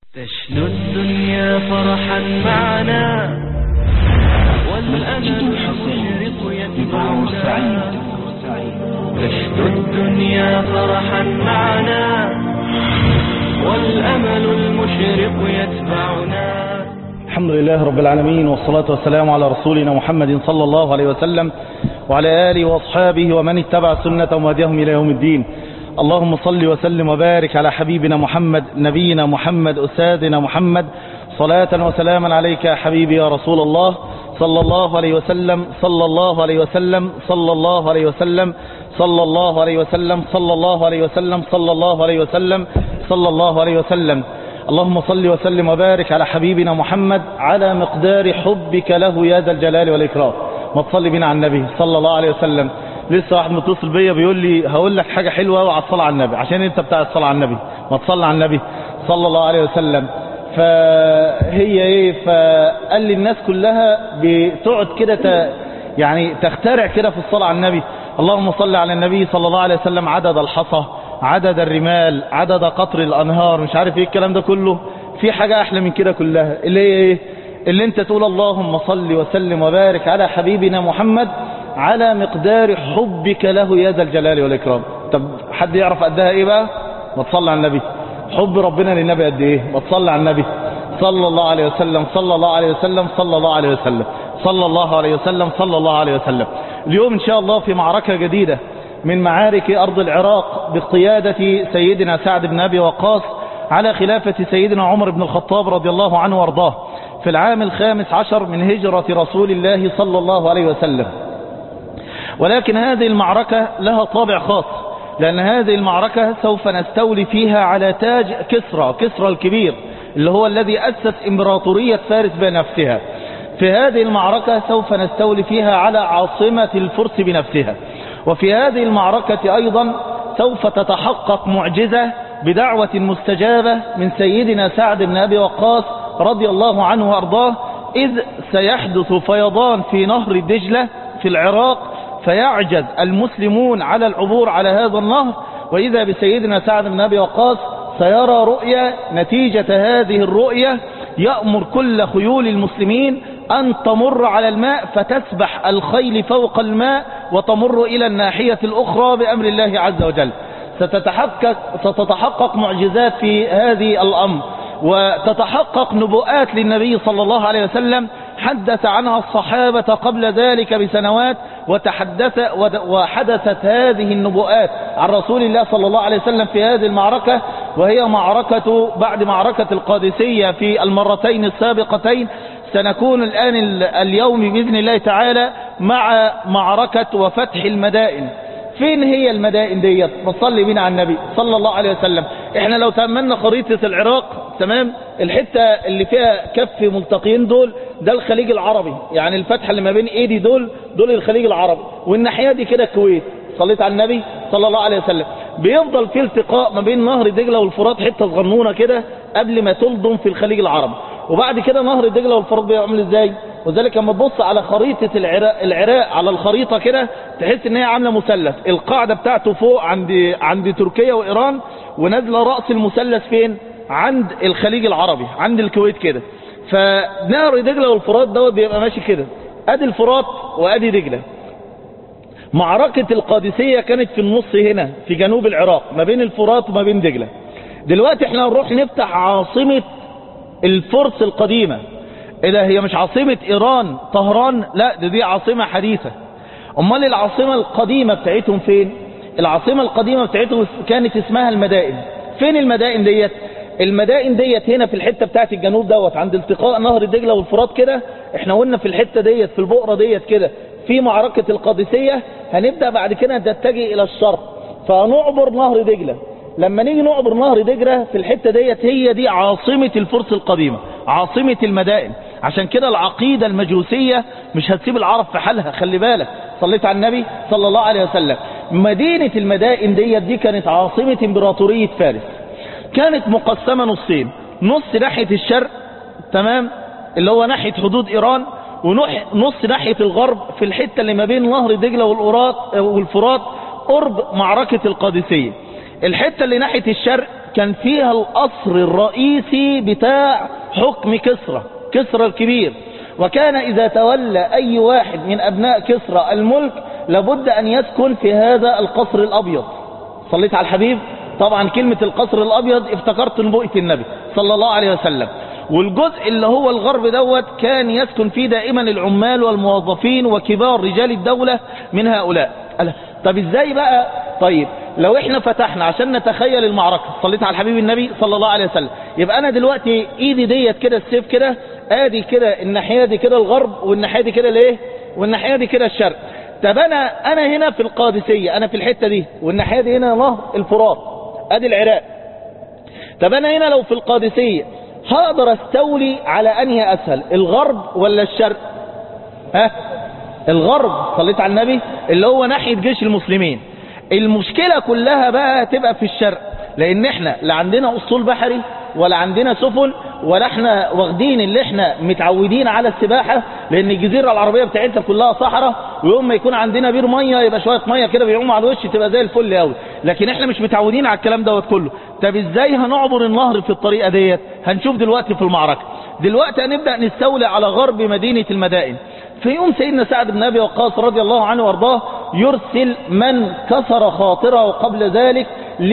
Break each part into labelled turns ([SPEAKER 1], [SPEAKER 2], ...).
[SPEAKER 1] تشنو الدنيا فرحا معنا والأمل المشرق يتبعنا تشنو الدنيا فرحا معنا والأمل المشرق يتبعنا
[SPEAKER 2] الحمد لله رب العالمين والصلاة والسلام على رسولنا محمد صلى الله عليه وسلم وعلى آله وأصحابه ومن اتبع سنة وهديهم إلى يوم الدين اللهم صل وسلم وبارك على حبيبنا محمد نبينا محمد أسادنا محمد صلاة وسلاما عليك يا حبيبي يا رسول الله صلى الله عليه وسلم صلى الله عليه وسلم صلى الله عليه وسلم صلى الله عليه وسلم صلى الله عليه وسلم صلى الله عليه وسلم صلى الله عليه وسلم اللهم صل وسلم وبارك على حبيبنا محمد على مقدار حبك له يا ذا الجلال والإكرام ما تصلي بنا على النبي صلى الله عليه وسلم لسه واحد متصل بيا بيقول لي هقول لك حاجة حلوة وعلى الصلاة على النبي عشان انت بتاع الصلاة على النبي ما تصلي على النبي صلى الله عليه وسلم فهي ايه فقال لي الناس كلها بتقعد كده ت... يعني تخترع كده في الصلاة على النبي اللهم صل على النبي صلى الله عليه وسلم عدد الحصى عدد الرمال عدد قطر الأنهار مش عارف ايه الكلام ده كله في حاجة أحلى من كده كلها اللي هي ايه اللي انت تقول اللهم صل وسلم وبارك على حبيبنا محمد على مقدار حبك له يا ذا الجلال والإكرام طب حد يعرف قدها ايه بقى ما تصلي على النبي حب ربنا للنبي قد ايه ما تصلي على النبي صلى الله عليه وسلم صلى الله عليه وسلم صلى الله عليه وسلم صلى الله عليه وسلم صلى الله عليه وسلم اليوم ان شاء الله في معركة جديدة من معارك أرض العراق بقيادة سيدنا سعد بن أبي وقاص على خلافة سيدنا عمر بن الخطاب رضي الله عنه وارضاه في العام الخامس عشر من هجرة رسول الله صلى الله عليه وسلم ولكن هذه المعركة لها طابع خاص لأن هذه المعركة سوف نستولي فيها على تاج كسرى كسرى الكبير اللي هو الذي أسس إمبراطورية فارس بنفسها في هذه المعركة سوف نستولي فيها على عاصمة الفرس بنفسها وفي هذه المعركة أيضا سوف تتحقق معجزة بدعوة مستجابة من سيدنا سعد بن أبي وقاص رضي الله عنه وأرضاه إذ سيحدث فيضان في نهر دجلة في العراق فيعجز المسلمون على العبور على هذا النهر وإذا بسيدنا سعد بن أبي وقاص سيرى رؤية نتيجة هذه الرؤية يأمر كل خيول المسلمين أن تمر على الماء فتسبح الخيل فوق الماء وتمر إلى الناحية الأخرى بأمر الله عز وجل ستتحقق, ستتحقق معجزات في هذه الأمر وتتحقق نبوءات للنبي صلى الله عليه وسلم حدث عنها الصحابة قبل ذلك بسنوات وتحدث وحدثت هذه النبوءات عن رسول الله صلى الله عليه وسلم في هذه المعركة وهي معركة بعد معركة القادسية في المرتين السابقتين سنكون الآن اليوم بإذن الله تعالى مع معركة وفتح المدائن فين هي المدائن ديت نصلي بنا على النبي صلى الله عليه وسلم احنا لو تأملنا خريطة العراق تمام الحتة اللي فيها كف ملتقيين دول ده الخليج العربي يعني الفتحة اللي ما بين ايدي دول دول الخليج العربي والناحية دي كده الكويت صليت على النبي صلى الله عليه وسلم بيفضل في التقاء ما بين نهر دجلة والفرات حتة صغنونة كده قبل ما تلضم في الخليج العربي وبعد كده نهر دجلة والفرات بيعمل ازاي وذلك لما تبص على خريطة العراق, العراق على الخريطة كده تحس ان هي عاملة مثلث القاعدة بتاعته فوق عند عند تركيا وايران ونازلة رأس المثلث فين عند الخليج العربي عند الكويت كده فنهر دجلة والفرات دوت بيبقى ماشي كده ادي الفرات وادي دجلة معركة القادسية كانت في النص هنا في جنوب العراق ما بين الفرات وما بين دجلة دلوقتي احنا هنروح نفتح عاصمة الفرس القديمة ايه ده هي مش عاصمة ايران طهران لا دي, دي عاصمة حديثة امال العاصمة القديمة بتاعتهم فين العاصمة القديمة بتاعتهم كانت اسمها المدائن فين المدائن ديت المدائن ديت هنا في الحتة بتاعت الجنوب دوت عند التقاء نهر دجلة والفرات كده احنا قلنا في الحتة ديت في البقرة ديت كده في معركة القادسية هنبدأ بعد كده نتجه الى الشرق فنعبر نهر دجلة لما نيجي نعبر نهر دجلة في الحتة ديت هي دي عاصمة الفرس القديمة عاصمة المدائن عشان كده العقيدة المجوسية مش هتسيب العرب في حالها خلي بالك صليت على النبي صلى الله عليه وسلم مدينة المدائن ديت دي كانت عاصمة امبراطورية فارس كانت مقسمة نصين نص ناحية الشرق تمام اللي هو ناحية حدود ايران ونص ناحية الغرب في الحتة اللي ما بين نهر دجلة والفرات قرب معركة القادسية الحتة اللي ناحية الشرق كان فيها القصر الرئيسي بتاع حكم كسرى كسرى الكبير وكان إذا تولى أي واحد من أبناء كسرى الملك لابد أن يسكن في هذا القصر الأبيض صليت على الحبيب طبعا كلمة القصر الأبيض افتكرت نبوءة النبي صلى الله عليه وسلم والجزء اللي هو الغرب دوت كان يسكن فيه دائما العمال والموظفين وكبار رجال الدولة من هؤلاء قال طب ازاي بقى طيب لو احنا فتحنا عشان نتخيل المعركة صليت على الحبيب النبي صلى الله عليه وسلم يبقى انا دلوقتي ايدي ديت كده السيف كده ادي كده الناحية دي كده الغرب والناحية دي كده الايه والناحية دي كده الشرق طب انا انا هنا في القادسية انا في الحتة دي والناحية دي هنا نهر الفرات ادي العراق طب انا هنا لو في القادسية هقدر استولي على انهي اسهل الغرب ولا الشرق ها الغرب صليت على النبي اللي هو ناحية جيش المسلمين المشكلة كلها بقى تبقى في الشرق لان احنا لا عندنا اسطول بحري ولا عندنا سفن ولا احنا واخدين اللي احنا متعودين على السباحة لان الجزيرة العربية بتاعتها كلها صحراء ويوم ما يكون عندنا بير مية يبقى شوية مية كده بيعوموا على الوش تبقى زي الفل قوي لكن احنا مش متعودين على الكلام دوت كله طب ازاي هنعبر النهر في الطريقة ديت هنشوف دلوقتي في المعركة دلوقتي هنبدأ نستولي على غرب مدينة المدائن في يوم سيدنا سعد بن أبي وقاص رضي الله عنه وارضاه يرسل من كسر خاطره قبل ذلك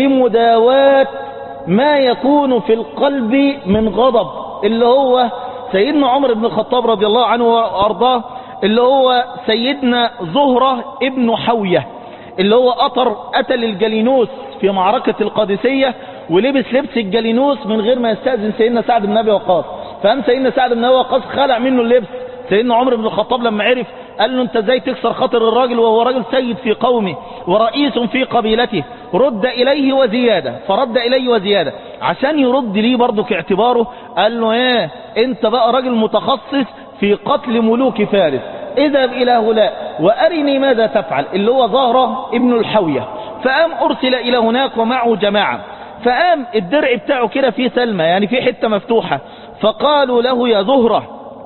[SPEAKER 2] لمداواة ما يكون في القلب من غضب اللي هو سيدنا عمر بن الخطاب رضي الله عنه وارضاه اللي هو سيدنا زهرة ابن حوية اللي هو قطر قتل الجلينوس في معركة القادسية ولبس لبس الجلينوس من غير ما يستأذن سيدنا سعد بن أبي وقاص فقام سيدنا سعد بن أبي وقاص خلع منه اللبس سيدنا عمر بن الخطاب لما عرف قال له انت ازاي تكسر خاطر الراجل وهو راجل سيد في قومه ورئيس في قبيلته رد اليه وزيادة فرد اليه وزيادة عشان يرد ليه برضك اعتباره قال له ايه انت بقى راجل متخصص في قتل ملوك فارس اذهب الى هؤلاء وارني ماذا تفعل اللي هو ظهره ابن الحوية فقام ارسل الى هناك ومعه جماعة فقام الدرع بتاعه كده فيه سلمة يعني في حتة مفتوحة فقالوا له يا زهره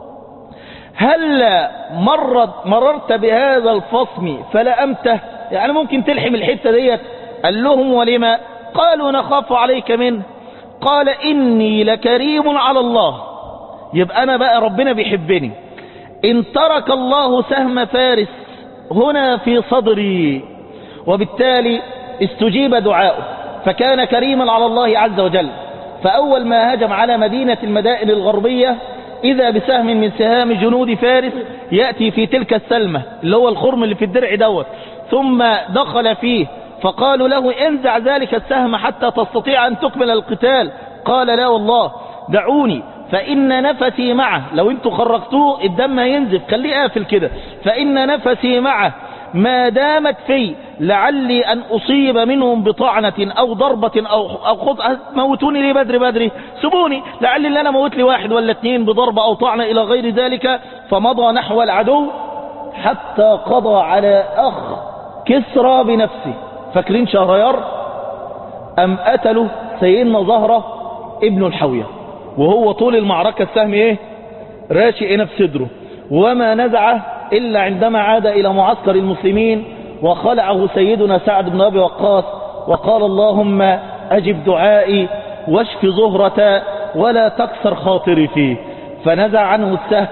[SPEAKER 2] هل مرت مررت بهذا الفصم فلأمته يعني ممكن تلحم الحتة ديت قال لهم ولما قالوا نخاف عليك منه قال إني لكريم على الله يبقى أنا بقى ربنا بيحبني إن ترك الله سهم فارس هنا في صدري وبالتالي استجيب دعاؤه فكان كريما على الله عز وجل فأول ما هجم على مدينة المدائن الغربية إذا بسهم من سهام جنود فارس يأتي في تلك السلمة اللي هو الخرم اللي في الدرع دوت ثم دخل فيه فقالوا له انزع ذلك السهم حتى تستطيع أن تكمل القتال قال لا والله دعوني فإن نفسي معه لو انتوا خرجتوه الدم هينزف خليه قافل كده فإن نفسي معه ما دامت في لعلي أن أصيب منهم بطعنة أو ضربة أو أو خطأ موتوني لي بدري بدري سبوني لعلي اللي أنا موت لي واحد ولا اتنين بضربة أو طعنة إلى غير ذلك فمضى نحو العدو حتى قضى على أخ كسرى بنفسه فاكرين شهريار أم قتلوا سيدنا زهرة ابن الحوية وهو طول المعركة السهم ايه راشئ نفس صدره وما نزعه إلا عندما عاد إلى معسكر المسلمين وخلعه سيدنا سعد بن أبي وقاص وقال اللهم أجب دعائي واشف زهرة ولا تكسر خاطري فيه فنزع عنه السهم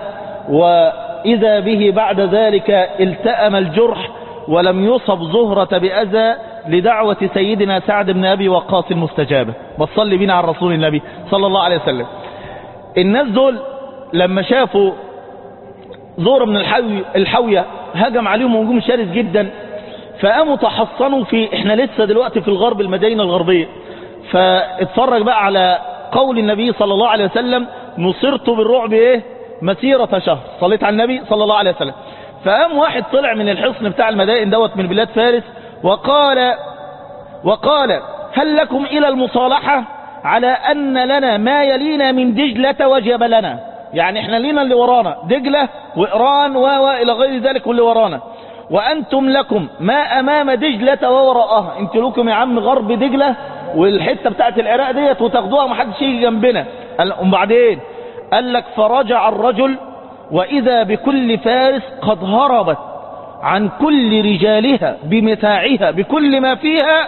[SPEAKER 2] وإذا به بعد ذلك التأم الجرح ولم يصب زهرة بأذى لدعوة سيدنا سعد بن أبي وقاص المستجابة بصلي بنا على رسول النبي صلى الله عليه وسلم الناس دول لما شافوا زور من الحوي الحوية هجم عليهم هجوم شرس جدا فقاموا تحصنوا في احنا لسه دلوقتي في الغرب المدينة الغربية فاتفرج بقى على قول النبي صلى الله عليه وسلم نصرت بالرعب ايه مسيرة شهر صليت على النبي صلى الله عليه وسلم فقام واحد طلع من الحصن بتاع المدائن دوت من بلاد فارس وقال وقال هل لكم الى المصالحة على ان لنا ما يلينا من دجلة وجب لنا يعني احنا لينا اللي ورانا دجلة وإيران والى غير ذلك واللي ورانا وأنتم لكم ما أمام دجلة ووراءها انت لكم يا عم غرب دجلة والحتة بتاعت العراق ديت وتاخدوها ما حدش يجي جنبنا وبعدين قال لك فرجع الرجل وإذا بكل فارس قد هربت عن كل رجالها بمتاعها بكل ما فيها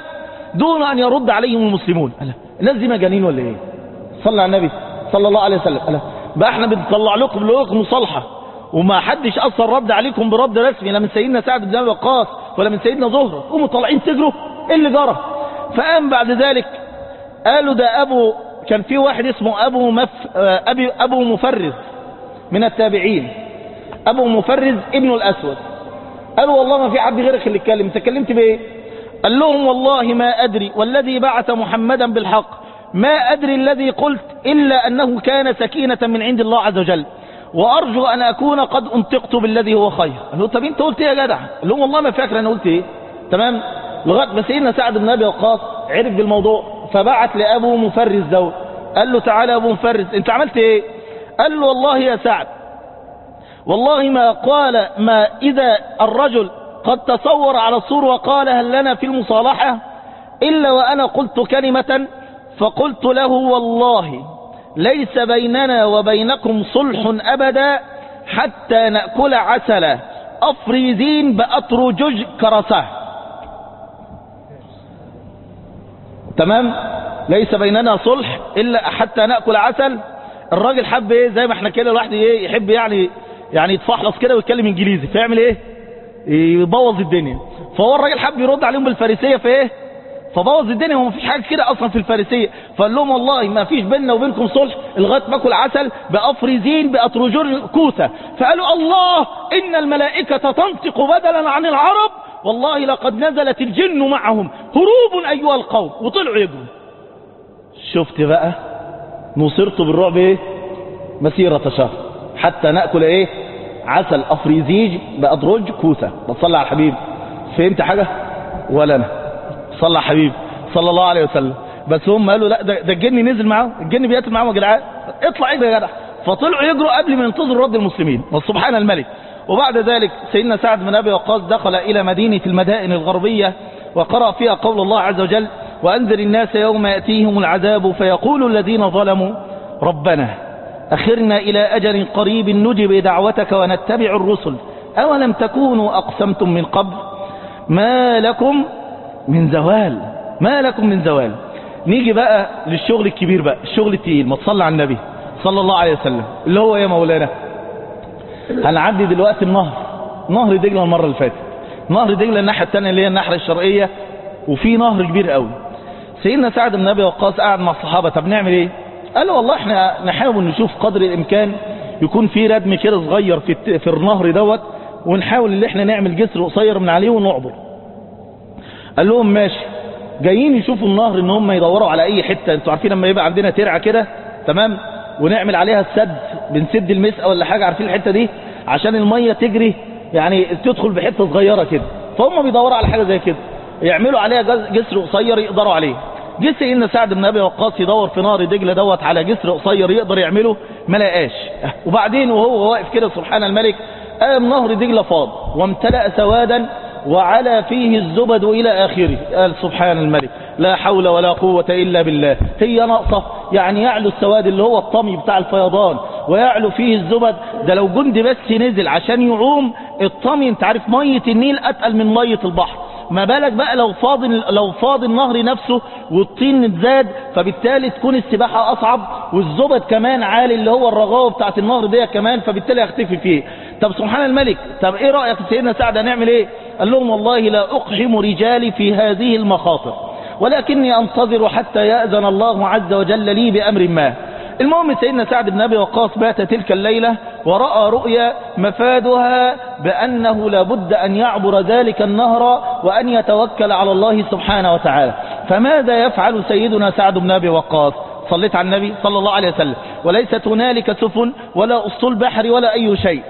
[SPEAKER 2] دون أن يرد عليهم المسلمون قال الناس دي مجانين ولا إيه صلى على النبي صلى الله عليه وسلم قال بقى احنا بنطلع لكم لكم مصالحة وما حدش أصلا رد عليكم برد رسمي لا من سيدنا سعد بن أبي وقاص ولا من سيدنا زهرة قوموا طالعين تجروا ايه اللي جرى فقام بعد ذلك قالوا ده أبو كان في واحد اسمه أبو, مف... أبي... أبو مفرز من التابعين أبو مفرز ابن الأسود قالوا والله ما في حد غيرك اللي اتكلم انت اتكلمت بايه قال لهم والله ما أدري والذي بعث محمدا بالحق ما أدري الذي قلت إلا أنه كان سكينة من عند الله عز وجل وأرجو أن أكون قد أنطقت بالذي هو خير قال له طب أنت قلت إيه يا جدع قال لهم والله ما فاكر أنا قلت إيه تمام لغاية ما سيدنا سعد بن أبي وقاص عرف بالموضوع فبعت لأبو مفرز دوت قال له تعالى يا أبو مفرز أنت عملت إيه قال له والله يا سعد والله ما قال ما إذا الرجل قد تصور على الصور وقال هل لنا في المصالحة إلا وأنا قلت كلمة فقلت له والله ليس بيننا وبينكم صلح أبدا حتى نأكل عسل أفريزين بأطرجج كرساه تمام ليس بيننا صلح إلا حتى نأكل عسل الراجل حب ايه زي ما احنا كده الواحد ايه يحب يعني يعني يتفحلص كده ويتكلم انجليزي فيعمل ايه يبوظ الدنيا فهو الراجل حب يرد عليهم بالفارسيه في ايه فبوظ الدنيا وما فيش حاجه كده اصلا في الفارسيه فقال لهم والله ما فيش بيننا وبينكم صلح لغايه ما اكل عسل بافريزين باطرجور كوسه فقالوا الله ان الملائكه تنطق بدلا عن العرب والله لقد نزلت الجن معهم هروب ايها القوم وطلعوا يجروا شفت بقى نصرت بالرعب ايه مسيرة شهر حتى نأكل ايه عسل افريزيج بأدرج كوسة بتصلى على الحبيب فهمت حاجة ولا انا صلى على الحبيب صلى الله عليه وسلم بس هم قالوا لا ده, ده الجن نزل معاهم الجن بيقتل معاهم يا جدعان اطلع اجري يا جدع فطلعوا يجروا قبل ما ينتظروا رد المسلمين وسبحان الملك وبعد ذلك سيدنا سعد بن ابي وقاص دخل الى مدينة المدائن الغربية وقرأ فيها قول الله عز وجل وأنذر الناس يوم يأتيهم العذاب فيقول الذين ظلموا ربنا أخرنا إلى أجل قريب نجب دعوتك ونتبع الرسل أولم تكونوا أقسمتم من قبل ما لكم من زوال ما لكم من زوال نيجي بقى للشغل الكبير بقى الشغل التقيل ما تصلى على النبي صلى الله عليه وسلم اللي هو يا مولانا هنعدي دلوقتي النهر نهر دجلة المرة اللي فاتت نهر دجلة الناحية الثانية اللي هي الناحية الشرقية وفي نهر كبير قوي سيدنا سعد بن ابي وقاص قاعد مع الصحابه طب نعمل ايه قال والله احنا نحاول نشوف قدر الامكان يكون في ردم كده صغير في في النهر دوت ونحاول ان احنا نعمل جسر قصير من عليه ونعبر قال لهم ماشي جايين يشوفوا النهر ان هم يدوروا على اي حته انتوا عارفين لما يبقى عندنا ترعه كده تمام ونعمل عليها السد بنسد المسقه ولا حاجه عارفين الحته دي عشان الميه تجري يعني تدخل بحته صغيره كده فهم بيدوروا على حاجه زي كده يعملوا عليها جسر قصير يقدروا عليه جه سيدنا سعد بن ابي وقاص يدور في نار دجله دوت على جسر قصير يقدر يعمله ما لقاش وبعدين وهو واقف كده سبحان الملك قام نهر دجله فاض وامتلأ سوادا وعلى فيه الزبد الى اخره قال سبحان الملك لا حول ولا قوة الا بالله هي ناقصة يعني يعلو السواد اللي هو الطمي بتاع الفيضان ويعلو فيه الزبد ده لو جندي بس نزل عشان يعوم الطمي انت عارف مية النيل اتقل من مية البحر ما بالك بقى لو فاض لو فاض النهر نفسه والطين اتزاد فبالتالي تكون السباحة أصعب والزبد كمان عالي اللي هو الرغاوة بتاعت النهر دي كمان فبالتالي يختفي فيه طب سبحان الملك طب ايه رأيك سيدنا سعد هنعمل ايه قال لهم والله لا أقحم رجالي في هذه المخاطر ولكني أنتظر حتى يأذن الله عز وجل لي بأمر ما المهم سيدنا سعد بن أبي وقاص بات تلك الليلة ورأى رؤيا مفادها بأنه لابد أن يعبر ذلك النهر وأن يتوكل على الله سبحانه وتعالى فماذا يفعل سيدنا سعد بن أبي وقاص صليت على النبي صلى الله عليه وسلم وليست هنالك سفن ولا أسطول بحر ولا أي شيء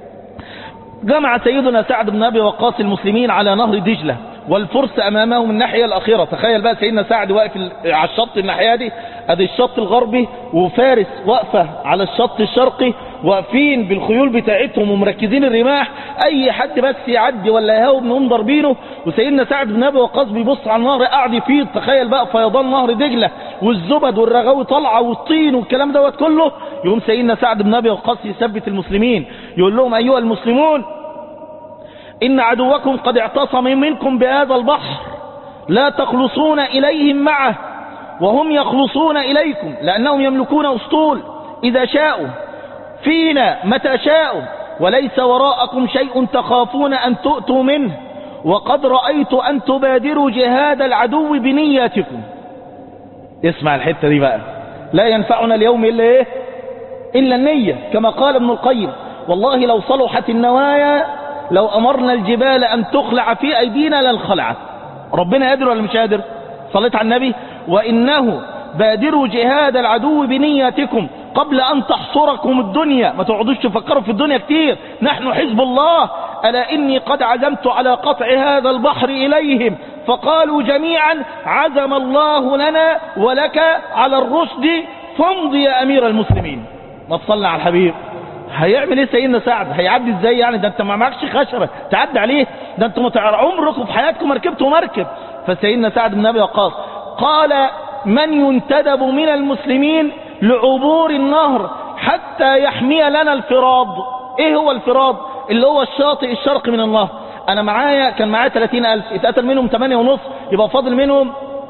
[SPEAKER 2] جمع سيدنا سعد بن أبي وقاص المسلمين على نهر دجلة والفرس أمامهم الناحية الأخيرة تخيل بقى سيدنا سعد واقف على الشط الناحية دي ادي الشط الغربي وفارس واقفة على الشط الشرقي واقفين بالخيول بتاعتهم ومركزين الرماح اي حد بس يعدي ولا يهاوب منهم ضاربينه وسيدنا سعد بن ابي وقاص بيبص على النهر قاعد يفيض تخيل بقى فيضان نهر دجله والزبد والرغاوي طالعه والطين والكلام دوت كله يقوم سيدنا سعد بن ابي وقاص يثبت المسلمين يقول لهم ايها المسلمون إن عدوكم قد اعتصم منكم بهذا البحر لا تخلصون إليهم معه وهم يخلصون إليكم لأنهم يملكون أسطول إذا شاءوا فينا متى شاءوا وليس وراءكم شيء تخافون أن تؤتوا منه وقد رأيت أن تبادروا جهاد العدو بنياتكم اسمع الحتة دي بقى لا ينفعنا اليوم إلا إيه إلا النية كما قال ابن القيم والله لو صلحت النوايا لو أمرنا الجبال أن تخلع في أيدينا لانخلعت ربنا قادر ولا مش قادر صليت على النبي وإنه بادروا جهاد العدو بنياتكم قبل أن تحصركم الدنيا ما تقعدوش تفكروا في الدنيا كتير نحن حزب الله ألا إني قد عزمت على قطع هذا البحر إليهم فقالوا جميعا عزم الله لنا ولك على الرشد فامض يا أمير المسلمين ما تصلى على الحبيب هيعمل ايه سيدنا سعد هيعدي ازاي يعني ده انت ما معكش خشبه تعدي عليه ده انتوا متعر عمركم في حياتكم ما ركبتوا مركب فسيدنا سعد بن ابي وقاص قال من ينتدب من المسلمين لعبور النهر حتى يحمي لنا الفراض ايه هو الفراض اللي هو الشاطئ الشرقي من النهر انا معايا كان معايا 30000 اتقتل منهم 8 ونص يبقى فاضل منهم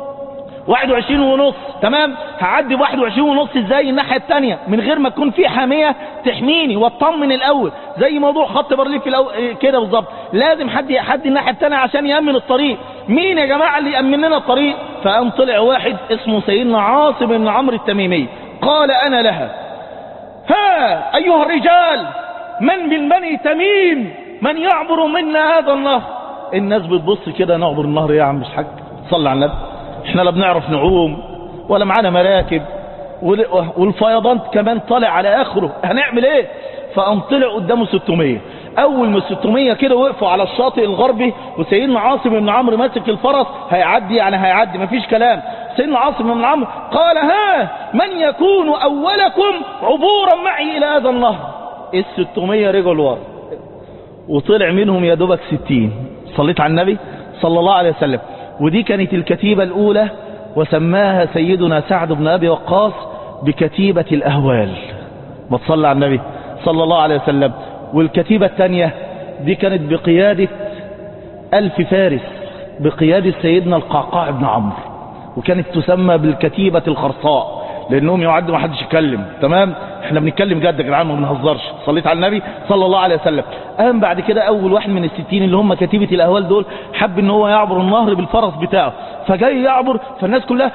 [SPEAKER 2] 21 ونص تمام هعدي ب 21 ونص ازاي الناحيه الثانيه من غير ما تكون في حاميه تحميني واطمن الاول زي موضوع خط بارليف في الأول كده بالظبط لازم حد يحدي الناحيه الثانيه عشان يامن الطريق مين يا جماعه اللي يامن لنا الطريق فقام طلع واحد اسمه سيدنا عاصم بن عمرو التميمي قال انا لها ها ايها الرجال من من بني تميم من يعبر منا هذا النهر الناس بتبص كده نعبر النهر ايه يا عم مش حاج صلى على النبي احنا لا بنعرف نعوم ولا معانا مراكب والفيضان كمان طالع على اخره هنعمل ايه فقام طلع قدامه 600 اول ما 600 كده وقفوا على الشاطئ الغربي وسيدنا عاصم بن عمرو ماسك الفرس هيعدي يعني هيعدي مفيش كلام سيدنا عاصم بن عمرو قال ها من يكون اولكم عبورا معي الى هذا النهر ال 600 رجعوا لورا وطلع منهم يا دوبك 60 صليت على النبي صلى الله عليه وسلم ودي كانت الكتيبة الأولى وسماها سيدنا سعد بن أبي وقاص بكتيبة الأهوال ما تصلى على النبي صلى الله عليه وسلم والكتيبة الثانية دي كانت بقيادة ألف فارس بقيادة سيدنا القعقاع بن عمرو وكانت تسمى بالكتيبة الخرصاء لأنهم يعدوا ما حدش يتكلم تمام احنا بنتكلم جد يا جدعان ما بنهزرش صليت على النبي صلى الله عليه وسلم قام بعد كده اول واحد من الستين اللي هم كتيبة الاهوال دول حب ان هو يعبر النهر بالفرس بتاعه فجاي يعبر فالناس كلها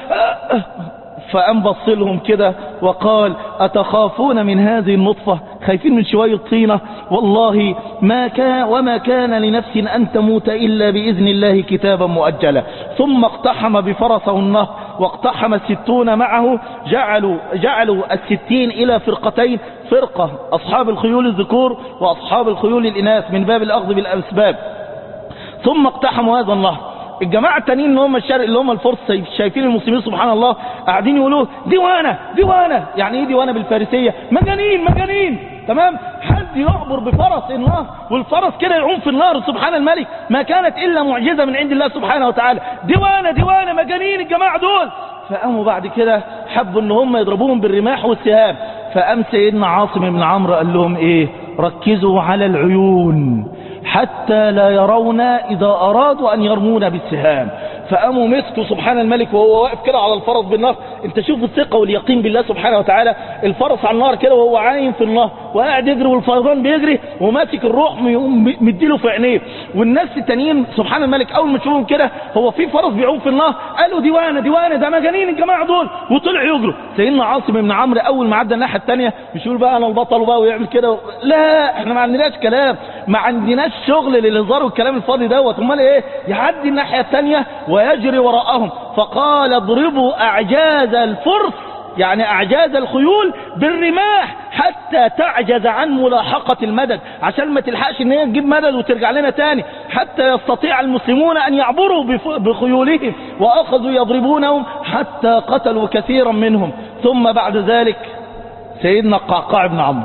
[SPEAKER 2] فقام بص لهم كده وقال أتخافون من هذه النطفة خايفين من شوية طينة والله ما كان وما كان لنفس أن تموت إلا بإذن الله كتابا مؤجلا ثم اقتحم بفرسه النهر واقتحم الستون معه جعلوا, جعلوا الستين إلى فرقتين فرقة أصحاب الخيول الذكور وأصحاب الخيول الإناث من باب الأخذ بالأسباب ثم اقتحموا هذا النهر الجماعة التانيين اللي هم الشرق اللي هم الفرس شايفين المسلمين سبحان الله قاعدين يقولوا ديوانة ديوانة يعني ايه ديوانة بالفارسية مجانين مجانين تمام حد يعبر بفرس النهر والفرس كده يعوم في النهر سبحان الملك ما كانت الا معجزة من عند الله سبحانه وتعالى ديوانة ديوانة مجانين الجماعة دول فقاموا بعد كده حبوا ان هم يضربوهم بالرماح والسهام فقام سيدنا عاصم بن عمرو قال لهم ايه ركزوا على العيون حتى لا يرون إذا أرادوا أن يرمون بالسهام فقاموا مسكوا سبحان الملك وهو واقف كده على الفرس بالنار انت شوف الثقة واليقين بالله سبحانه وتعالى الفرس على النار كده وهو عايم في النهر وقاعد يجري والفيضان بيجري وماسك الروح مديله في عينيه والناس التانيين سبحان الملك اول ما تشوفهم كده هو في فرس بيعوم في النهر قالوا ديوانه ديوانه ده مجانين الجماعه دول وطلعوا يجروا سيدنا عاصم بن عمرو اول ما عدى الناحيه الثانيه مش يقول بقى انا البطل بقى ويعمل كده لا احنا ما عندناش كلام ما عندناش شغل للهزار والكلام الفاضي دوت امال ايه يعدي الناحيه الثانيه ويجري وراءهم فقال اضربوا اعجاز الفرس يعني اعجاز الخيول بالرماح حتى تعجز عن ملاحقة المدد عشان ما تلحقش ان هي تجيب مدد وترجع لنا تاني حتى يستطيع المسلمون ان يعبروا بخيولهم واخذوا يضربونهم حتى قتلوا كثيرا منهم ثم بعد ذلك سيدنا القعقاع بن عمرو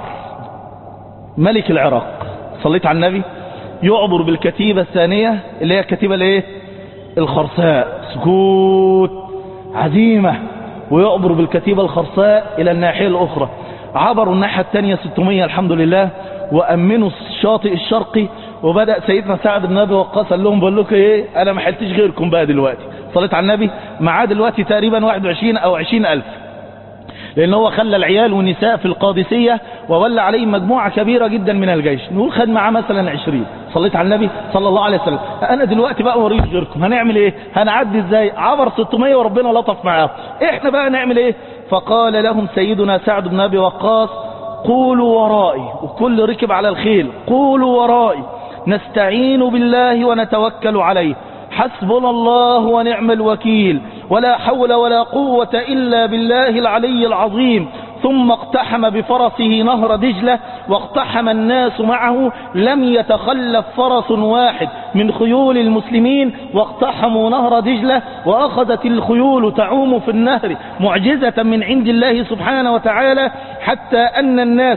[SPEAKER 2] ملك العراق صليت على النبي يعبر بالكتيبة الثانية اللي هي الكتيبة الايه الخرساء سكوت عزيمة ويعبر بالكتيبة الخرساء إلى الناحية الأخرى عبروا الناحية الثانية 600 الحمد لله وأمنوا الشاطئ الشرقي وبدأ سيدنا سعد بن أبي وقاص قال لهم بقول لكم إيه أنا ما حلتش غيركم بقى دلوقتي صليت على النبي معاه دلوقتي تقريبا 21 أو 20 ألف لأن هو خلى العيال والنساء في القادسية وولى عليهم مجموعة كبيرة جدا من الجيش نقول خد معاه مثلا 20 صليت على النبي صلى الله عليه وسلم أنا دلوقتي بقى مريض غيركم هنعمل إيه هنعدي إزاي عبر 600 وربنا لطف معاه إحنا بقى نعمل إيه فقال لهم سيدنا سعد بن أبي وقاص قولوا ورائي وكل ركب على الخيل قولوا ورائي نستعين بالله ونتوكل عليه حسبنا الله ونعم الوكيل ولا حول ولا قوة إلا بالله العلي العظيم ثم اقتحم بفرسه نهر دجلة واقتحم الناس معه لم يتخلف فرس واحد من خيول المسلمين واقتحموا نهر دجلة وأخذت الخيول تعوم في النهر معجزة من عند الله سبحانه وتعالى حتى أن الناس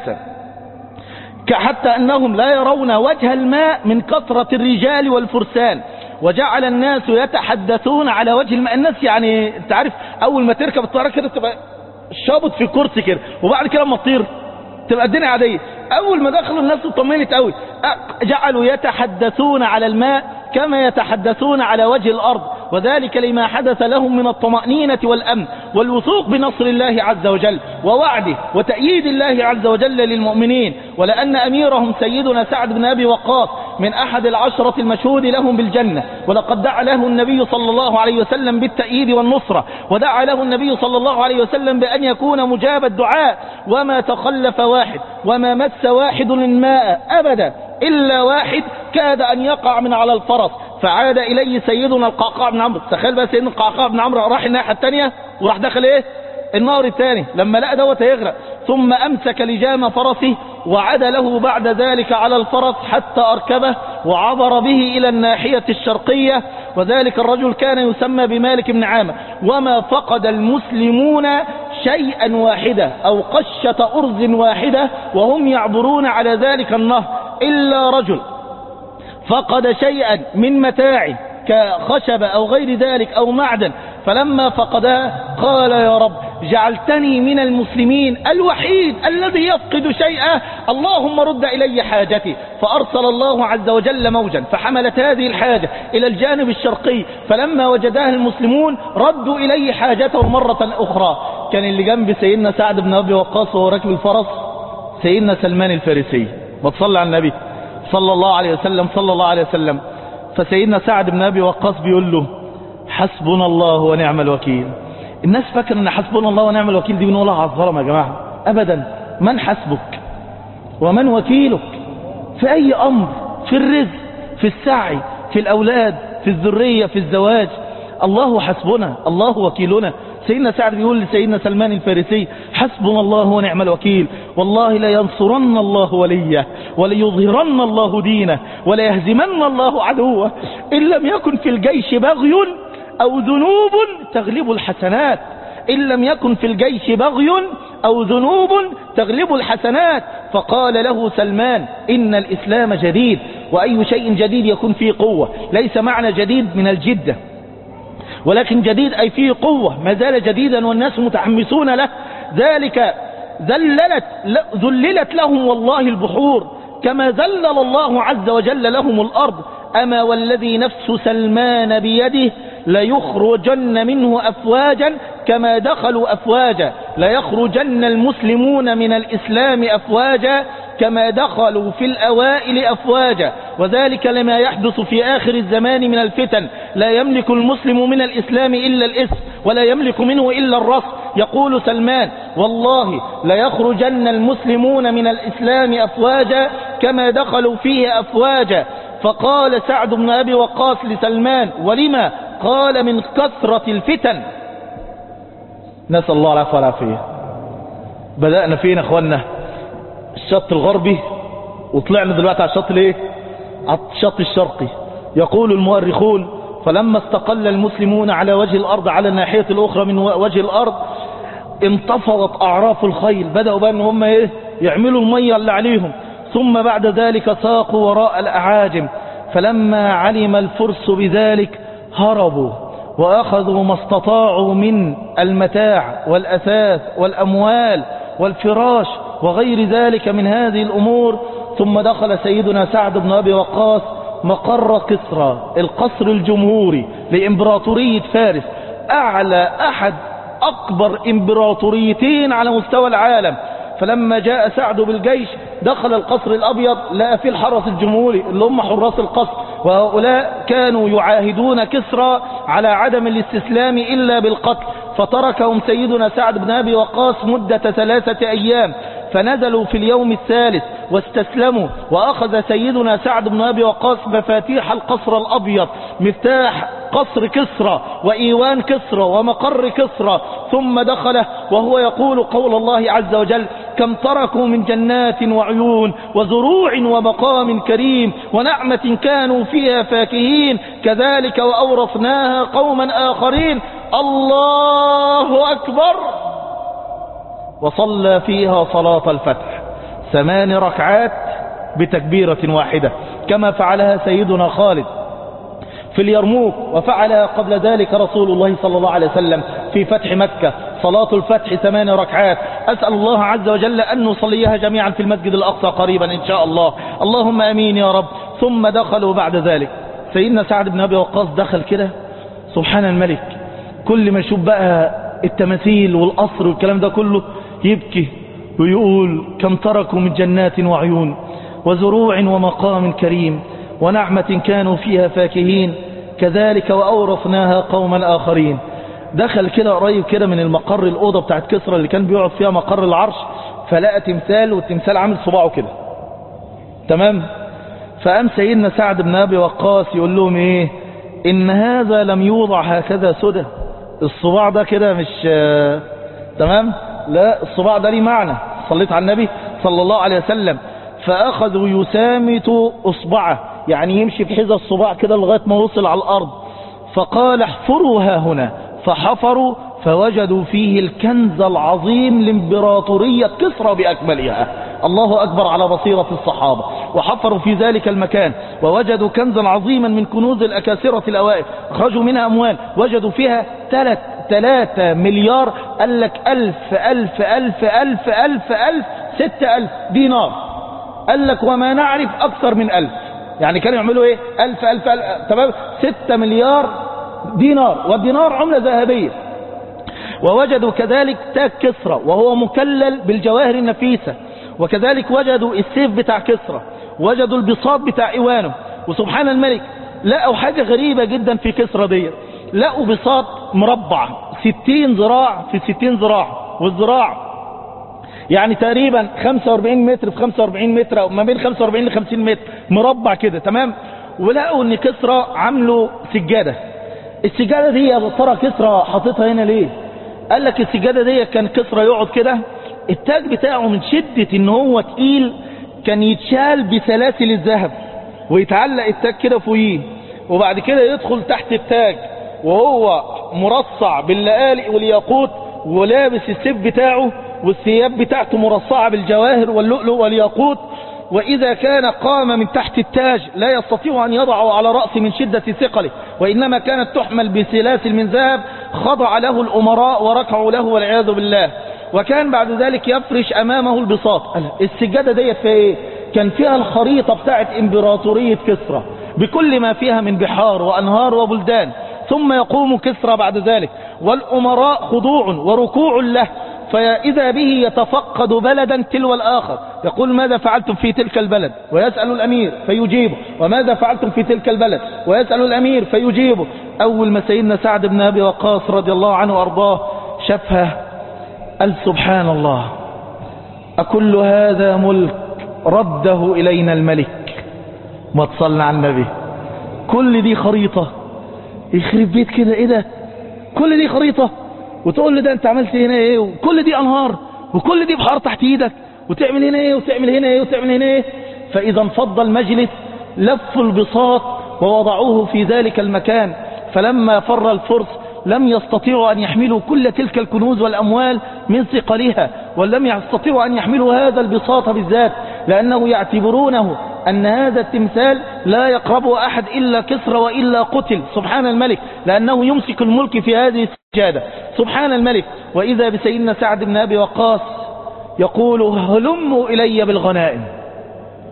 [SPEAKER 2] حتى أنهم لا يرون وجه الماء من كثرة الرجال والفرسان وجعل الناس يتحدثون على وجه الماء الناس يعني انت عارف اول ما تركب الطياره كده تبقى شابط في كرسي كده وبعد كده لما تطير تبقى الدنيا عاديه اول ما دخلوا الناس اطمنت قوي جعلوا يتحدثون على الماء كما يتحدثون على وجه الارض وذلك لما حدث لهم من الطمأنينة والأمن والوثوق بنصر الله عز وجل ووعده وتأييد الله عز وجل للمؤمنين ولأن أميرهم سيدنا سعد بن أبي وقاص من أحد العشرة المشهود لهم بالجنة ولقد دعا له النبي صلى الله عليه وسلم بالتأييد والنصرة ودعا له النبي صلى الله عليه وسلم بأن يكون مجاب الدعاء وما تخلف واحد وما مس واحد الماء أبدا إلا واحد كاد أن يقع من على الفرس فعاد إليه سيدنا القعقاع بن عمرو تخيل بقى سيدنا القعقاع بن عمرو راح الناحية الثانية وراح دخل ايه النهر الثاني لما لقى دوت هيغرق ثم أمسك لجام فرسه وعاد له بعد ذلك على الفرس حتى أركبه وعبر به إلى الناحية الشرقية وذلك الرجل كان يسمى بمالك بن عامر وما فقد المسلمون شيئا واحدة أو قشة أرز واحدة وهم يعبرون على ذلك النهر إلا رجل فقد شيئا من متاع كخشب أو غير ذلك أو معدن فلما فقداه قال يا رب جعلتني من المسلمين الوحيد الذي يفقد شيئا اللهم رد إلي حاجتي فأرسل الله عز وجل موجا فحملت هذه الحاجة إلى الجانب الشرقي فلما وجدها المسلمون ردوا إليه حاجته مرة أخرى كان اللي جنب سيدنا سعد بن أبي وقاص وهو راكب الفرس سيدنا سلمان الفارسي وتصلى على النبي صلى الله عليه وسلم صلى الله عليه وسلم فسيدنا سعد بن أبي وقاص بيقول له حسبنا الله ونعم الوكيل الناس فاكر ان حسبنا الله ونعم الوكيل دي بنقولها على الظلم يا جماعة ابدا من حسبك ومن وكيلك في اي امر في الرزق في السعي في الاولاد في الذرية في الزواج الله حسبنا الله وكيلنا سيدنا سعد بيقول لسيدنا سلمان الفارسي حسبنا الله ونعم الوكيل والله لينصرن الله وليه وليظهرن الله دينه وليهزمن الله عدوه إن لم يكن في الجيش بغي أو ذنوب تغلب الحسنات إن لم يكن في الجيش بغي أو ذنوب تغلب الحسنات فقال له سلمان إن الإسلام جديد وأي شيء جديد يكون فيه قوة ليس معنى جديد من الجدة ولكن جديد أي فيه قوة ما زال جديدا والناس متحمسون له ذلك ذللت, ذللت لهم والله البحور كما ذلل الله عز وجل لهم الأرض أما والذي نفس سلمان بيده ليخرجن منه أفواجا كما دخلوا أفواجا ليخرجن المسلمون من الإسلام أفواجا كما دخلوا في الأوائل أفواجا وذلك لما يحدث في آخر الزمان من الفتن لا يملك المسلم من الإسلام إلا الاسم ولا يملك منه إلا الرص يقول سلمان والله ليخرجن المسلمون من الإسلام أفواجا كما دخلوا فيه أفواجا فقال سعد بن أبي وقاص لسلمان ولما قال من كثرة الفتن نسأل الله العفو والعافية بدأنا فين أخوانا الشط الغربي وطلعنا دلوقتي على الشط الايه على الشط الشرقي يقول المؤرخون فلما استقل المسلمون على وجه الأرض على الناحية الأخرى من وجه الأرض انتفضت أعراف الخيل بدأوا بقى ان هم ايه يعملوا المية اللي عليهم ثم بعد ذلك ساقوا وراء الأعاجم فلما علم الفرس بذلك هربوا وأخذوا ما استطاعوا من المتاع والأثاث والأموال والفراش وغير ذلك من هذه الأمور ثم دخل سيدنا سعد بن أبي وقاص مقر كسرى القصر الجمهوري لإمبراطورية فارس أعلى أحد أكبر إمبراطوريتين على مستوى العالم فلما جاء سعد بالجيش دخل القصر الأبيض لقى فيه الحرس الجمهوري اللي هم حراس القصر وهؤلاء كانوا يعاهدون كسرى على عدم الاستسلام إلا بالقتل فتركهم سيدنا سعد بن أبي وقاص مدة ثلاثة أيام فنزلوا في اليوم الثالث واستسلموا وأخذ سيدنا سعد بن أبي وقاص مفاتيح القصر الأبيض مفتاح قصر كسرى وإيوان كسرى ومقر كسرى ثم دخله وهو يقول قول الله عز وجل كم تركوا من جنات وعيون وزروع ومقام كريم ونعمة كانوا فيها فاكهين كذلك وأورثناها قوما آخرين الله أكبر وصلى فيها صلاة الفتح ثمان ركعات بتكبيرة واحدة كما فعلها سيدنا خالد في اليرموك وفعلها قبل ذلك رسول الله صلى الله عليه وسلم في فتح مكة صلاة الفتح ثمان ركعات أسأل الله عز وجل أن نصليها جميعا في المسجد الأقصى قريبا إن شاء الله اللهم أمين يا رب ثم دخلوا بعد ذلك سيدنا سعد بن أبي وقاص دخل كده سبحان الملك كل ما يشوف بقى التماثيل والقصر والكلام ده كله يبكي ويقول كم تركوا من جنات وعيون وزروع ومقام كريم ونعمة كانوا فيها فاكهين كذلك وأورثناها قوما آخرين دخل كده قريب كده من المقر الأوضة بتاعت كسرى اللي كان بيقعد فيها مقر العرش فلقى تمثال والتمثال عامل صباعه كده تمام فقام سيدنا سعد بن أبي وقاص يقول لهم إيه إن هذا لم يوضع هكذا سدى الصباع ده كده مش آه تمام لا الصباع ده ليه معنى صليت على النبي صلى الله عليه وسلم فأخذوا يسامتوا أصبعه يعني يمشي في حذا الصباع كده لغاية ما وصل على الأرض فقال احفروا ها هنا فحفروا فوجدوا فيه الكنز العظيم لامبراطورية كسرى بأكملها الله أكبر على بصيرة الصحابة وحفروا في ذلك المكان ووجدوا كنزا عظيما من كنوز الأكاسرة الأوائل أخرجوا منها أموال وجدوا فيها ثلاث ثلاثة مليار قال لك ألف ألف ألف ألف ألف ألف ستة ألف دينار قال لك وما نعرف أكثر من ألف يعني كانوا يعملوا إيه ألف ألف, ألف تمام ستة مليار دينار والدينار عملة ذهبية ووجدوا كذلك تاج كسرى وهو مكلل بالجواهر النفيسة وكذلك وجدوا السيف بتاع كسرى وجدوا البساط بتاع إيوانه وسبحان الملك لقوا حاجة غريبة جدا في كسرى دي لقوا بساط مربع ستين ذراع في ستين ذراع والذراع يعني تقريبا 45 متر في 45 متر او ما بين 45 ل 50 متر مربع كده تمام ولقوا ان كسرى عملوا سجاده السجاده دي يا ترى كسرى حاططها هنا ليه قال لك السجاده دي كان كسرى يقعد كده التاج بتاعه من شده ان هو تقيل كان يتشال بسلاسل الذهب ويتعلق التاج كده فوقيه وبعد كده يدخل تحت التاج وهو مرصع باللآلئ والياقوت ولابس السيف بتاعه والثياب بتاعته مرصعة بالجواهر واللؤلؤ والياقوت وإذا كان قام من تحت التاج لا يستطيع أن يضعه على رأسه من شدة ثقله وإنما كانت تحمل بسلاسل من ذهب خضع له الأمراء وركعوا له والعياذ بالله وكان بعد ذلك يفرش أمامه البساط السجادة ديت فيها إيه؟ كان فيها الخريطة بتاعت إمبراطورية كسرى بكل ما فيها من بحار وأنهار وبلدان ثم يقوم كسرى بعد ذلك والأمراء خضوع وركوع له فإذا به يتفقد بلدا تلو الآخر يقول ماذا فعلتم في تلك البلد ويسأل الأمير فيجيبه وماذا فعلتم في تلك البلد ويسأل الأمير فيجيبه أول ما سيدنا سعد بن أبي وقاص رضي الله عنه وأرضاه شافها قال سبحان الله أكل هذا ملك رده إلينا الملك ما تصلنا على النبي كل دي خريطة يخرب بيت كده ايه ده كل دي خريطة وتقول لي ده انت عملت هنا ايه وكل دي انهار وكل دي بحار تحت ايدك وتعمل هنا ايه وتعمل هنا ايه وتعمل هنا ايه فاذا انفض المجلس لفوا البساط ووضعوه في ذلك المكان فلما فر الفرس لم يستطيعوا أن يحملوا كل تلك الكنوز والأموال من ثقلها ولم يستطيعوا أن يحملوا هذا البساط بالذات لأنه يعتبرونه أن هذا التمثال لا يقربه أحد إلا كسرى وإلا قتل سبحان الملك لأنه يمسك الملك في هذه السجادة سبحان الملك وإذا بسيدنا سعد بن أبي وقاص يقول هلموا إلي بالغنائم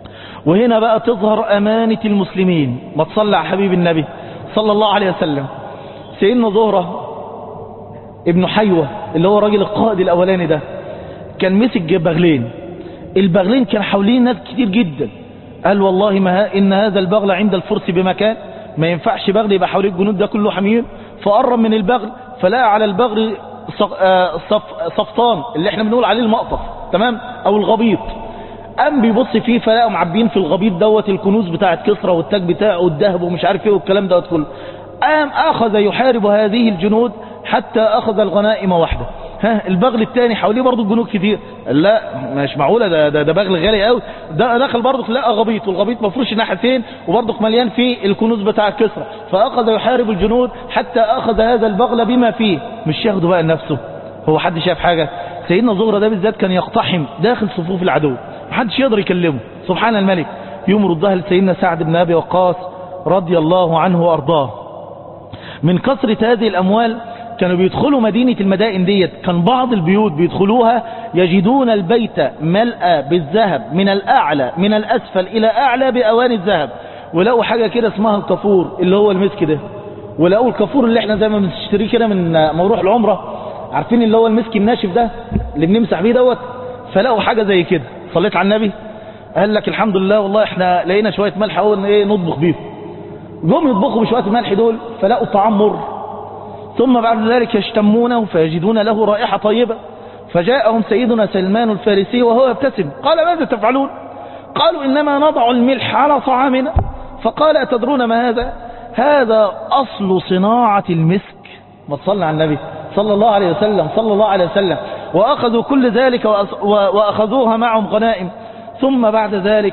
[SPEAKER 2] وهنا بقى تظهر أمانة المسلمين ما تصلى على حبيب النبي صلى الله عليه وسلم سيدنا زهرة ابن حيوة اللي هو الراجل القائد الاولاني ده كان مسك بغلين البغلين كان حوالين ناس كتير جدا قال والله ما ها إن هذا البغل عند الفرس بمكان ما ينفعش بغل يبقى حوالين الجنود ده كله حمير فقرب من البغل فلقى على البغل صف آه صف صفطان اللي احنا بنقول عليه المقطف تمام او الغبيط قام بيبص فيه فلقوا معبيين في الغبيط دوت الكنوز بتاعت كسرى والتاج بتاعه والذهب ومش عارف ايه والكلام دوت كله قام اخذ يحارب هذه الجنود حتى اخذ الغنائم وحده ها البغل الثاني حواليه برضه الجنود كتير لا مش معقوله ده ده, ده بغل غالي قوي ده دخل برضه لقى غبيط والغبيط مفروش ناحيتين وبرضه مليان فيه الكنوز بتاع كسرى فاخذ يحارب الجنود حتى اخذ هذا البغل بما فيه مش ياخده بقى لنفسه هو حد شاف حاجه سيدنا زهره ده بالذات كان يقتحم داخل صفوف العدو محدش يقدر يكلمه سبحان الملك يوم ردها لسيدنا سعد بن ابي وقاص رضي الله عنه وارضاه من كثره هذه الاموال كانوا بيدخلوا مدينة المدائن ديت كان بعض البيوت بيدخلوها يجدون البيت ملأ بالذهب من الأعلى من الأسفل إلى أعلى بأوان الذهب ولقوا حاجة كده اسمها الكفور اللي هو المسك ده ولقوا الكفور اللي احنا زي ما بنشتريه كده من مروح العمرة عارفين اللي هو المسك الناشف ده اللي بنمسح بيه دوت فلقوا حاجة زي كده صليت على النبي قال لك الحمد لله والله احنا لقينا شوية ملح اهو ايه نطبخ بيهم جم يطبخوا بشوية الملح دول فلقوا طعام مر ثم بعد ذلك يشتمونه فيجدون له رائحة طيبة فجاءهم سيدنا سلمان الفارسي وهو يبتسم قال ماذا تفعلون قالوا إنما نضع الملح على طعامنا فقال أتدرون ما هذا هذا أصل صناعة المسك ما تصلى على النبي صلى الله عليه وسلم صلى الله عليه وسلم وأخذوا كل ذلك وأخذوها معهم غنائم ثم بعد ذلك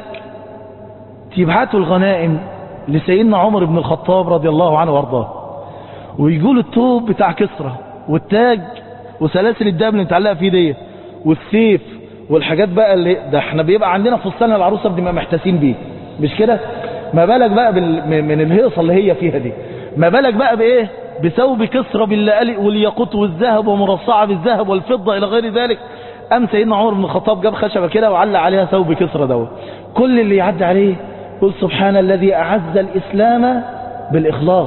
[SPEAKER 2] تبعتوا الغنائم لسيدنا عمر بن الخطاب رضي الله عنه وارضاه ويقول التوب بتاع كسرى والتاج وسلاسل الدم اللي متعلقه فيه ديت والسيف والحاجات بقى اللي ده احنا بيبقى عندنا فستان العروسه بنبقى محتاسين بيه مش كده ما بالك بقى بال... من الهيصه اللي هي فيها دي ما بالك بقى بايه بثوب كسرى باللآلئ والياقوت والذهب ومرصعه بالذهب والفضه الى غير ذلك قام سيدنا عمر بن الخطاب جاب خشبه كده وعلق عليها ثوب كسرى دوت كل اللي يعدي عليه يقول سبحان الذي اعز الاسلام بالاخلاص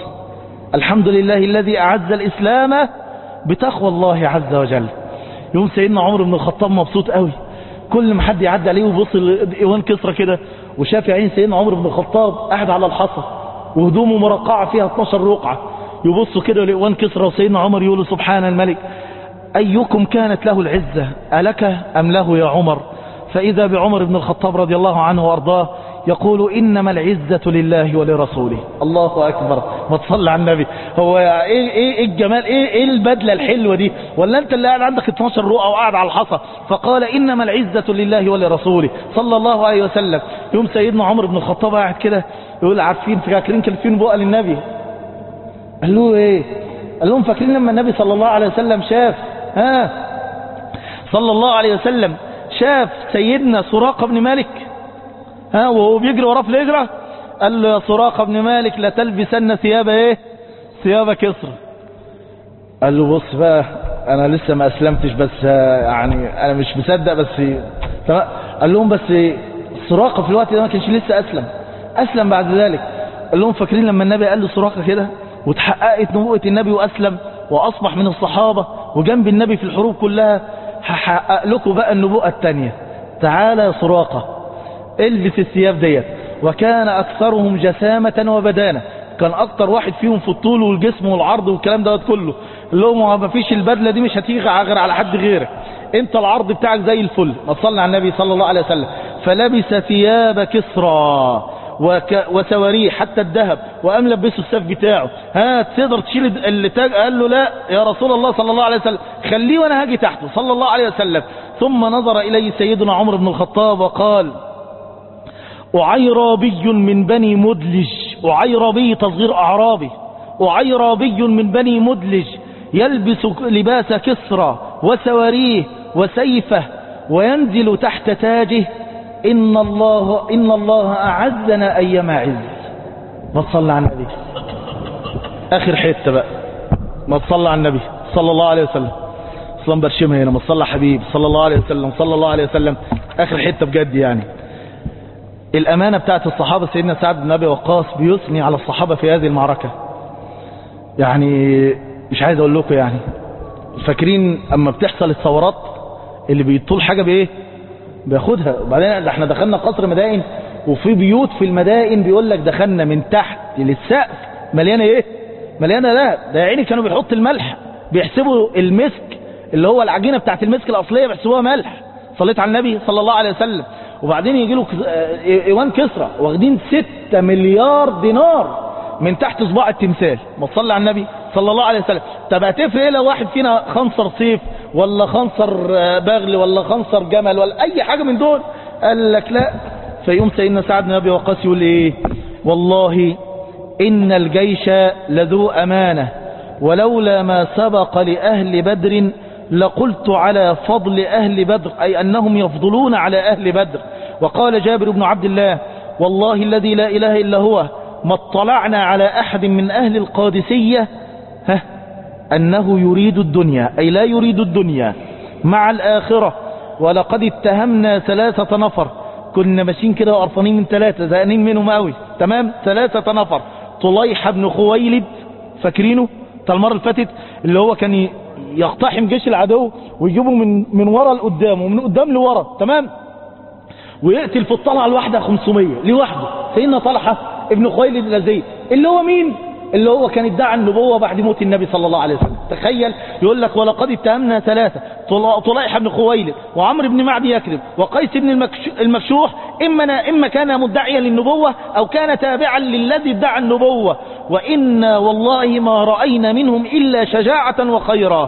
[SPEAKER 2] الحمد لله الذي أعز الإسلام بتقوى الله عز وجل يوم سيدنا عمر بن الخطاب مبسوط قوي كل ما حد يعدي عليه ويبص لإيوان كسرى كده وشاف عين سيدنا عمر بن الخطاب قاعد على الحصى وهدومه مرقعة فيها 12 رقعة يبصوا كده لإيوان كسرى وسيدنا عمر يقول سبحان الملك أيكم كانت له العزة ألك أم له يا عمر فإذا بعمر بن الخطاب رضي الله عنه وأرضاه يقول إنما العزة لله ولرسوله الله أكبر ما تصلي على النبي هو ايه ايه ايه الجمال ايه ايه البدلة الحلوة دي ولا انت اللي قاعد عندك 12 رؤى وقاعد على الحصى فقال إنما العزة لله ولرسوله صلى الله عليه وسلم يوم سيدنا عمر بن الخطاب قاعد كده يقول عارفين فاكرين كان فين بقى للنبي قال له ايه قال لهم فاكرين لما النبي صلى الله عليه وسلم شاف ها صلى الله عليه وسلم شاف سيدنا سراقة بن مالك ها وهو بيجري وراه في الهجرة قال له يا سراقة بن مالك لا تلبسن ثياب ايه ثياب كسر قال له بص بقى انا لسه ما اسلمتش بس يعني انا مش مصدق بس قال لهم بس سراقة في الوقت ده ما كانش لسه اسلم اسلم بعد ذلك قال لهم فاكرين لما النبي قال له سراقة كده وتحققت نبوءة النبي واسلم واصبح من الصحابة وجنب النبي في الحروب كلها هحقق لكم بقى النبوءة التانية تعالى يا سراقة البس الثياب ديت وكان أكثرهم جسامة وبدانة كان أكتر واحد فيهم في الطول والجسم والعرض والكلام دوت كله اللي هو ما فيش البدلة دي مش هتيجي غير على حد غيرك انت العرض بتاعك زي الفل ما صلى على النبي صلى الله عليه وسلم فلبس ثياب كسرى وك وسواريه حتى الذهب وقام لبسه السيف بتاعه ها تقدر تشيل اللي تاج قال له لا يا رسول الله صلى الله عليه وسلم خليه وانا هاجي تحته صلى الله عليه وسلم ثم نظر اليه سيدنا عمر بن الخطاب وقال أعيرابي من بني مدلج أعيرابي تصغير أعرابي أعيرابي من بني مدلج يلبس لباس كسرى وسواريه وسيفه وينزل تحت تاجه إن الله, إن الله أعزنا أيما عز ما تصلى على النبي آخر حتة بقى ما تصلى على النبي صلى الله عليه وسلم صلى برشمها هنا ما تصلى حبيب صلى الله عليه وسلم صلى الله عليه وسلم آخر حتة بجد يعني الأمانة بتاعت الصحابة سيدنا سعد بن أبي وقاص بيثني على الصحابة في هذه المعركة يعني مش عايز اقول لكم يعني فاكرين اما بتحصل الثورات اللي بيطول حاجة بايه بياخدها وبعدين ده احنا دخلنا قصر مدائن وفي بيوت في المدائن بيقول لك دخلنا من تحت للسقف مليانة ايه مليانة لا ده يا عيني كانوا بيحط الملح بيحسبوا المسك اللي هو العجينة بتاعت المسك الأصلية بيحسبوها ملح صليت على النبي صلى الله عليه وسلم وبعدين يجي له كس- آه، ايوان كسرى واخدين 6 مليار دينار من تحت صباع التمثال ما تصلي على النبي صلى الله عليه وسلم طب هتفرق ايه لو واحد فينا خنصر صيف ولا خنصر آه، بغل ولا خنصر جمل ولا اي حاجة من دول قال لك لا فيقوم سيدنا سعد بن ابي وقاص يقول ايه والله ان الجيش لذو امانه ولولا ما سبق لأهل بدر لقلت على فضل أهل بدر أي أنهم يفضلون على أهل بدر وقال جابر بن عبد الله والله الذي لا إله إلا هو ما اطلعنا على أحد من أهل القادسية ها أنه يريد الدنيا أي لا يريد الدنيا مع الآخرة ولقد اتهمنا ثلاثة نفر كنا ماشيين كده وقرفانين من ثلاثة زهقانين منهم قوي تمام ثلاثة نفر طليحة بن خويلد فاكرينه بتاع المرة اللي فاتت اللي هو كان ي- يقتحم جيش العدو ويجيبه من من ورا لقدام ومن قدام لورا تمام ويقتل في الطلعة الواحدة 500 لوحده سيدنا طلحة ابن خويلد الأزدي اللي هو مين اللي هو كان ادعى النبوة بعد موت النبي صلى الله عليه وسلم تخيل يقول لك ولقد اتهمنا ثلاثة طل- طليحة بن خويلد وعمرو بن معدي يكرم وقيس بن المكش- المكشوح إما, إما كان مدعيا للنبوة أو كان تابعا للذي ادعى النبوة وإنا والله ما رأينا منهم إلا شجاعة وخيرا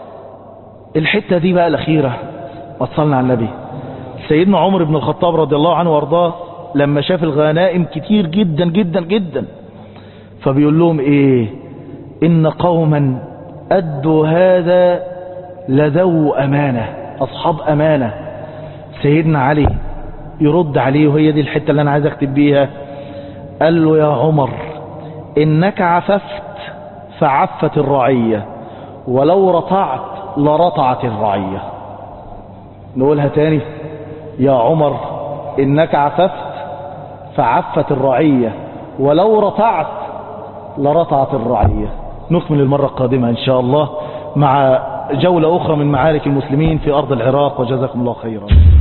[SPEAKER 2] الحتة دي بقى الأخيرة وصلنا على النبي سيدنا عمر بن الخطاب رضي الله عنه وارضاه لما شاف الغنائم كتير جدا جدا جدا فبيقول لهم ايه ان قوما ادوا هذا لذو امانة اصحاب امانة سيدنا علي يرد عليه وهي دي الحتة اللي انا عايز اكتب بيها قال له يا عمر انك عففت فعفت الرعية ولو رطعت لرطعت الرعية نقولها تاني يا عمر إنك عففت فعفت الرعية ولو رطعت لرطعت الرعية نكمل المرة القادمة إن شاء الله مع جولة أخرى من معارك المسلمين في أرض العراق وجزاكم الله خيرا